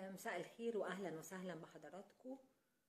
مساء الخير واهلا وسهلا بحضراتكم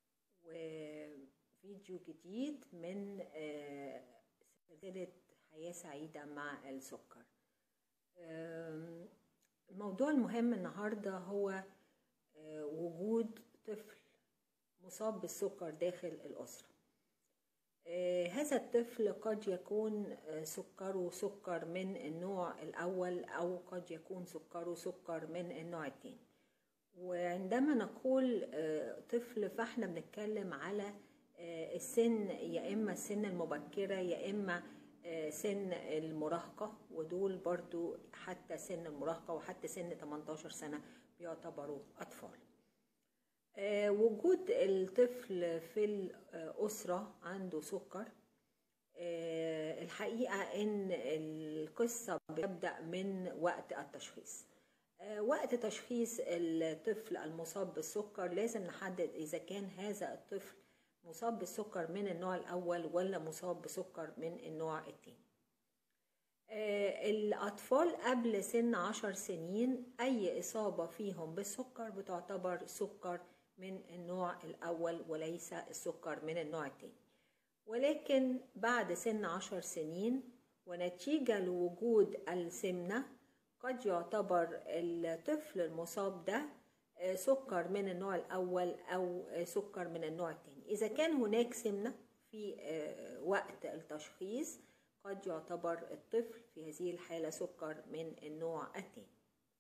وفيديو جديد من آه، سلسلة حياة سعيدة مع السكر آم، الموضوع المهم النهاردة هو آه، وجود طفل مصاب بالسكر داخل الأسرة آه، هذا الطفل قد يكون آه، سكره سكر من النوع الأول أو قد يكون سكره سكر من النوع الثاني وعندما نقول آه، طفل فاحنا بنتكلم على آه، السن يا إما السن المبكرة يا إما آه، سن المراهقة ودول برضو حتى سن المراهقة وحتى سن 18 سنة بيعتبروا أطفال آه، وجود الطفل في الأسرة عنده سكر آه، الحقيقة إن القصة بتبدأ من وقت التشخيص آه، وقت تشخيص الطفل المصاب بالسكر لازم نحدد إذا كان هذا الطفل مصاب بالسكر من النوع الأول ولا مصاب بسكر من النوع الثاني آه، الأطفال قبل سن عشر سنين أي إصابة فيهم بالسكر بتعتبر سكر من النوع الأول وليس السكر من النوع الثاني ولكن بعد سن عشر سنين ونتيجة لوجود السمنة قد يعتبر الطفل المصاب ده آه، سكر من النوع الأول أو آه، سكر من النوع الثاني إذا كان هناك سمنة في آه، وقت التشخيص قد يعتبر الطفل في هذه الحالة سكر من النوع الثاني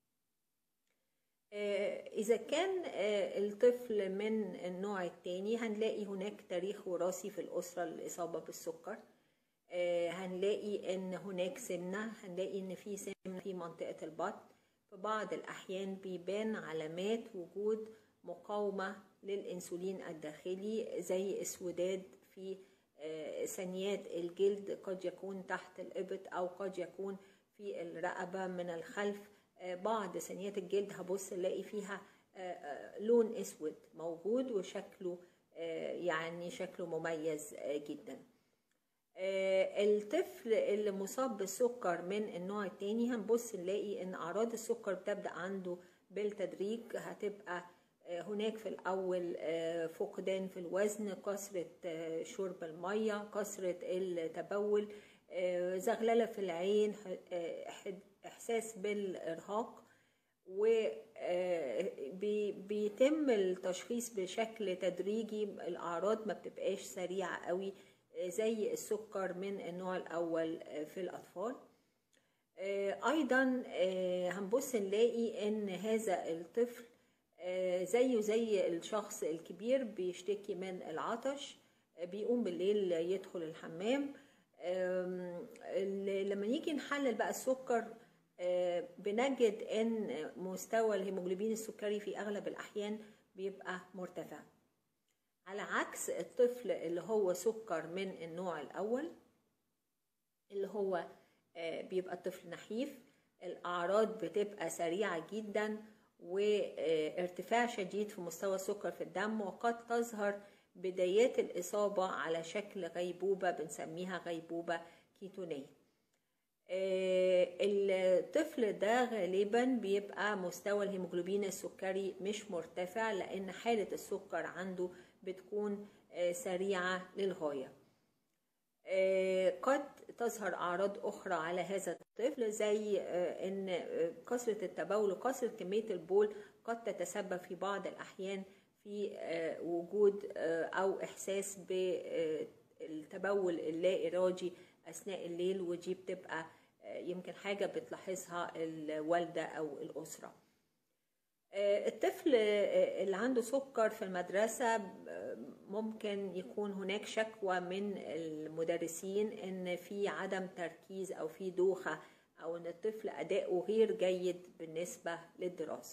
آه، إذا كان آه، الطفل من النوع الثاني هنلاقي هناك تاريخ وراثي في الأسرة للإصابة بالسكر آه، هنلاقي إن هناك سمنة هنلاقي إن في سمنة في منطقة البطن في بعض الأحيان بيبان علامات وجود مقاومة للأنسولين الداخلي زي اسوداد في آه، ثنيات الجلد قد يكون تحت الإبط أو قد يكون في الرقبة من الخلف آه، بعض ثنيات الجلد هبص الاقي فيها آه، آه، لون اسود موجود وشكله آه، يعني شكله مميز آه، جدا آه، الطفل اللي مصاب بالسكر من النوع التاني هنبص نلاقي ان اعراض السكر بتبدا عنده بالتدريج هتبقى آه، هناك في الاول آه، فقدان في الوزن كثره آه، شرب الميه كثره التبول آه، زغلله في العين ح- آه، حد- احساس بالارهاق وبيتم التشخيص بشكل تدريجي الاعراض ما بتبقاش سريعه قوي آه، زي السكر من النوع الاول آه، في الاطفال آه، ايضا آه، هنبص نلاقي ان هذا الطفل آه، زيه زي الشخص الكبير بيشتكي من العطش آه، بيقوم بالليل يدخل الحمام آم، ال- لما نيجي نحلل بقى السكر آه، بنجد ان مستوى الهيموجلوبين السكري في اغلب الاحيان بيبقى مرتفع على عكس الطفل اللي هو سكر من النوع الاول اللي هو آه، بيبقى الطفل نحيف الأعراض بتبقى سريعة جدا وارتفاع شديد في مستوى السكر في الدم وقد تظهر بدايات الإصابة على شكل غيبوبة بنسميها غيبوبة كيتونية آه، الطفل ده غالبا بيبقى مستوى الهيموجلوبين السكري مش مرتفع لأن حالة السكر عنده بتكون آه، سريعة للغاية آه، قد تظهر أعراض أخرى على هذا الطفل زي آه، إن آه، كثرة التبول وكثرة كمية البول قد تتسبب في بعض الأحيان في آه، وجود آه، أو إحساس بالتبول اللا إرادي أثناء الليل ودي بتبقى آه، يمكن حاجة بتلاحظها الوالدة أو الأسرة. آه، الطفل آه، اللي عنده سكر في المدرسة آه، ممكن يكون هناك شكوى من المدرسين ان في عدم تركيز او في دوخة او ان الطفل اداؤه غير جيد بالنسبة للدراسة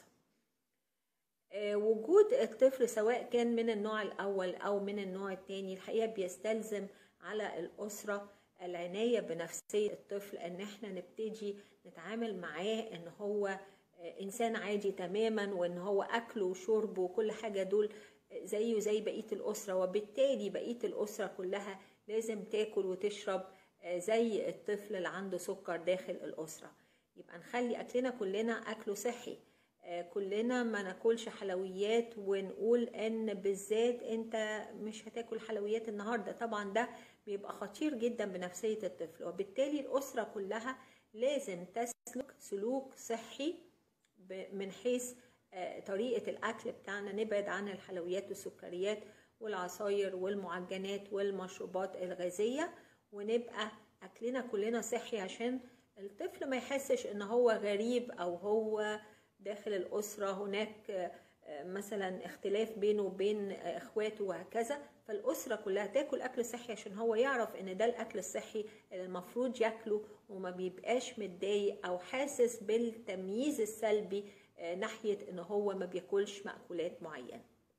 آه، وجود الطفل سواء كان من النوع الأول أو من النوع الثاني الحقيقة بيستلزم على الأسرة العناية بنفسية الطفل إن إحنا نبتدي نتعامل معاه إن هو آه، إنسان عادي تماما وإن هو أكله وشربه وكل حاجة دول زيه زي بقية الأسرة وبالتالي بقية الأسرة كلها لازم تاكل وتشرب آه، زي الطفل اللي عنده سكر داخل الأسرة يبقى نخلي أكلنا كلنا أكله صحي كلنا ما ناكلش حلويات ونقول ان بالذات انت مش هتاكل حلويات النهارده طبعا ده بيبقى خطير جدا بنفسيه الطفل وبالتالي الاسره كلها لازم تسلك سلوك صحي من حيث طريقه الاكل بتاعنا نبعد عن الحلويات والسكريات والعصاير والمعجنات والمشروبات الغازيه ونبقى اكلنا كلنا صحي عشان الطفل ما يحسش ان هو غريب او هو داخل الأسرة هناك مثلا اختلاف بينه وبين اخواته وهكذا فالأسرة كلها تاكل أكل صحي عشان هو يعرف إن ده الأكل الصحي اللي المفروض ياكله وما بيبقاش متضايق أو حاسس بالتمييز السلبي ناحية إن هو ما بياكلش مأكولات معينة.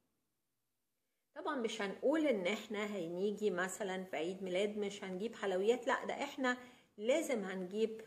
طبعا مش هنقول إن إحنا هنيجي مثلا في عيد ميلاد مش هنجيب حلويات لا ده إحنا لازم هنجيب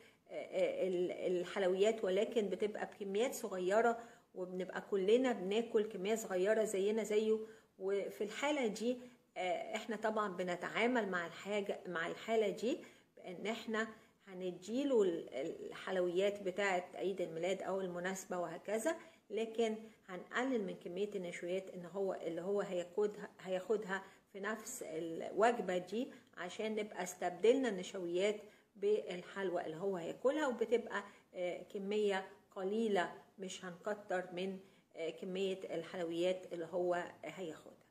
الحلويات ولكن بتبقى بكميات صغيرة وبنبقى كلنا بناكل كمية صغيرة زينا زيه وفي الحالة دي احنا طبعا بنتعامل مع الحاجة مع الحالة دي بان احنا هنديله الحلويات بتاعة عيد الميلاد او المناسبة وهكذا لكن هنقلل من كمية النشويات ان هو اللي هو هياخدها هياخدها في نفس الوجبة دي عشان نبقى استبدلنا النشويات بالحلوى اللي هو هياكلها وبتبقى كمية قليلة مش هنكتر من كمية الحلويات اللي هو هياخدها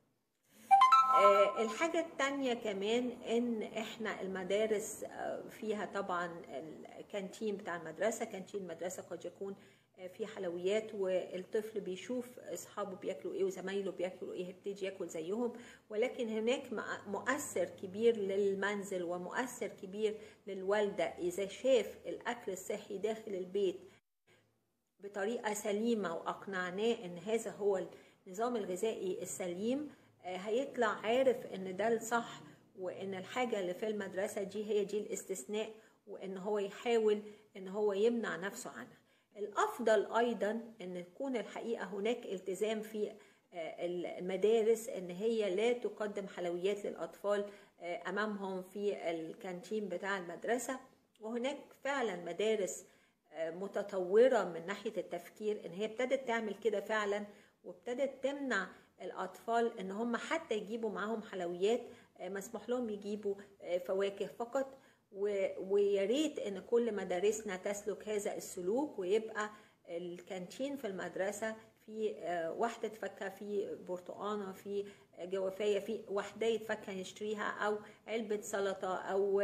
الحاجة التانية كمان ان احنا المدارس فيها طبعا الكانتين بتاع المدرسة كانتين المدرسة قد يكون في حلويات والطفل بيشوف اصحابه بياكلوا ايه وزمايله بياكلوا ايه يبتدي ياكل زيهم ولكن هناك مؤثر كبير للمنزل ومؤثر كبير للوالده اذا شاف الاكل الصحي داخل البيت بطريقه سليمه واقنعناه ان هذا هو النظام الغذائي السليم هيطلع عارف ان ده الصح وان الحاجه اللي في المدرسه دي هي دي الاستثناء وان هو يحاول ان هو يمنع نفسه عنها الافضل ايضا ان تكون الحقيقه هناك التزام في المدارس ان هي لا تقدم حلويات للاطفال امامهم في الكانتين بتاع المدرسه وهناك فعلا مدارس متطوره من ناحيه التفكير ان هي ابتدت تعمل كده فعلا وابتدت تمنع الاطفال ان هم حتى يجيبوا معاهم حلويات مسموح لهم يجيبوا فواكه فقط ويا ريت ان كل مدارسنا تسلك هذا السلوك ويبقى الكانتين في المدرسه في واحدة فاكهة في برتقانة في جوافية في وحداية فاكهة يشتريها أو علبة سلطة أو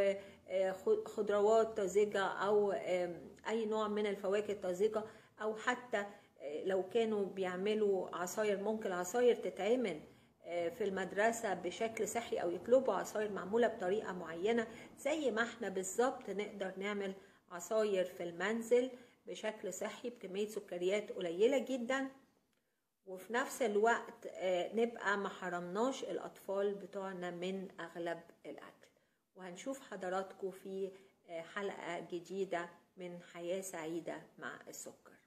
خضروات طازجة أو أي نوع من الفواكه الطازجة أو حتى لو كانوا بيعملوا عصاير ممكن عصاير تتعمل في المدرسة بشكل صحي أو يطلبوا عصاير معمولة بطريقة معينة زي ما احنا بالظبط نقدر نعمل عصاير في المنزل بشكل صحي بكمية سكريات قليلة جدا وفي نفس الوقت نبقى ما حرمناش الأطفال بتوعنا من أغلب الأكل وهنشوف حضراتكم في حلقة جديدة من حياة سعيدة مع السكر